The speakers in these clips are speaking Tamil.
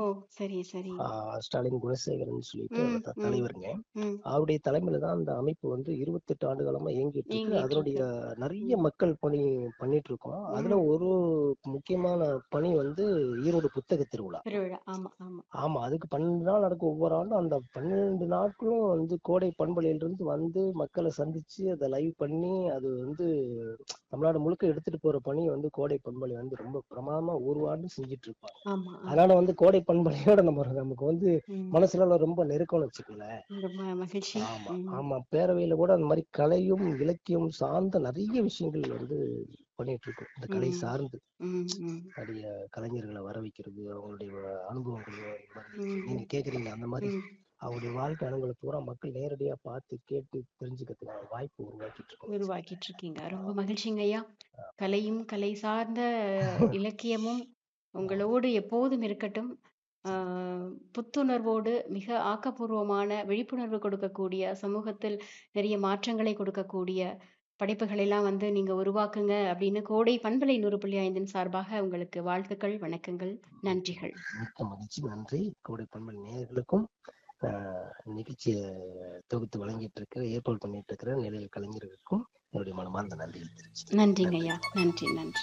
சரி சரி ஆ, ஸ்டாலின் குணசேகரன் சொல்லிட்டு ம், அவர் த- ம். தலைவருங்க ம் அவருடைய தலைமையில தான் அந்த அமைப்பு வந்து இருபத்தெட்டு ஆண்டு காலமா இயங்கிட்டு இருக்கு இயங்கிட்டு அதனுடைய இருக்கு நிறைய ம் மக்கள் பணி பண்ணிட்டு இருக்கோம் அதுல ம் ஒரு முக்கியமான பணி வந்து ஈரோடு புத்தக திருவிழா திருவிழா ஆமா ஆமா ஆமா அதுக்கு பன்னெண்டு நாள் நடக்கும் ஒவ்வொரு ஆண்டும் அந்த பன்னெண்டு நாட்களும் வந்து கோடை பண்பலையில இருந்து வந்து மக்களை சந்திச்சு அதை லைவ் பண்ணி அது வந்து தமிழ்நாடு முழுக்க எடுத்துட்டு போற பணி வந்து கோடை பண்பலை வந்து ரொம்ப பிரமாதமா ஒரு ஆண்டு செஞ்சுட்டு இருப்பாங்க ஆமா ஆமா அதனால வந்து கோடை பண்பலையோட நம்ம நமக்கு வந்து ம் மனசுல ரொம்ப நெருக்கம்னு வச்சுக்கோங்களேன் ரொம்ப மகிழ்ச்சி ஆமா ம் ஆமா பேரவையில கூட அந்த மாதிரி கலையும் இலக்கியம் சார்ந்த நிறைய விஷயங்கள் வந்து பண்ணிட்டு இருக்கோம் இந்த கலை ம் சார்ந்து ம் ம் நிறைய கலைஞர்களை வர வைக்கிறது அவங்களுடைய அனுபவங்கள் இந்த மாதிரி ம் நீங்க கேக்குறீங்க அந்த மாதிரி ம் அவருடைய வாழ்க்கை அனுபவங்களை பூரா மக்கள் நேரடியா பார்த்து கேட்டு தெரிஞ்சுக்கிறதுக்கான வாய்ப்பு உருவாக்கிட்டு இருக்கோம் உருவாக்கிட்டு இருக்கீங்க ரொம்ப மகிழ்ச்சிங்க ஐயா கலையும் கலை சார்ந்த இலக்கியமும் உங்களோடு எப்போதும் இருக்கட்டும் ஆஹ் புத்துணர்வோடு மிக ஆக்கப்பூர்வமான விழிப்புணர்வு கொடுக்கக்கூடிய சமூகத்தில் நிறைய மாற்றங்களை கொடுக்கக்கூடிய படைப்புகள் எல்லாம் வந்து நீங்க உருவாக்குங்க அப்படின்னு கோடை பண்பலை நூறு புள்ளி ஐந்தின் சார்பாக உங்களுக்கு வாழ்த்துக்கள் வணக்கங்கள் நன்றிகள் மிக்க மகிழ்ச்சி நன்றி கோடை பண்பல் நேயர்களுக்கும் ஆஹ், நிகழ்ச்சியை தொகுத்து வழங்கிட்டு இருக்கிற ஏற்பாடு பண்ணிட்டு இருக்கிற நிலைய கலைஞர்களுக்கும் என்னுடைய மனமார்ந்த நன்றியை தெரிவிச்சுக்கிறேன் நன்றிங்க நன்றி ஐயா நன்றி நன்றி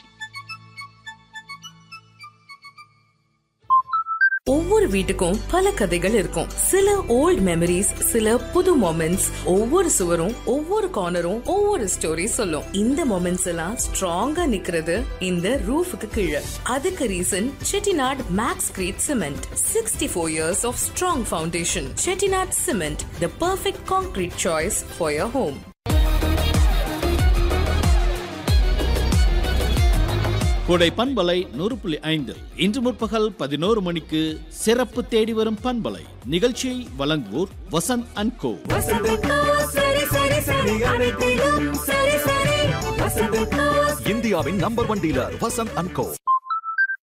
ஒவ்வொரு வீட்டுக்கும் பல கதைகள் இருக்கும் சில ஓல்ட் மெமரிஸ் சில புது மொமெண்ட்ஸ் ஒவ்வொரு சுவரும் ஒவ்வொரு கார்னரும் ஒவ்வொரு ஸ்டோரி சொல்லும் இந்த மொமெண்ட்ஸ் எல்லாம் ஸ்ட்ராங்கா நிக்கிறது இந்த ரூஃபுக்கு கீழே அதுக்கு reason Chettinad maxcrete cement sixty four years of strong foundation Chettinad cement the perfect concrete choice for your home Kodai பண்பலை நூறு புள்ளி ஐந்து இன்று முற்பகல் பதினோரு மணிக்கு சிறப்பு தேடி வரும் பண்பலை நிகழ்ச்சியை வழங்குவோர் வசந்த் அண்ட் கோ இந்தியாவின் number one dealer Vasanth and go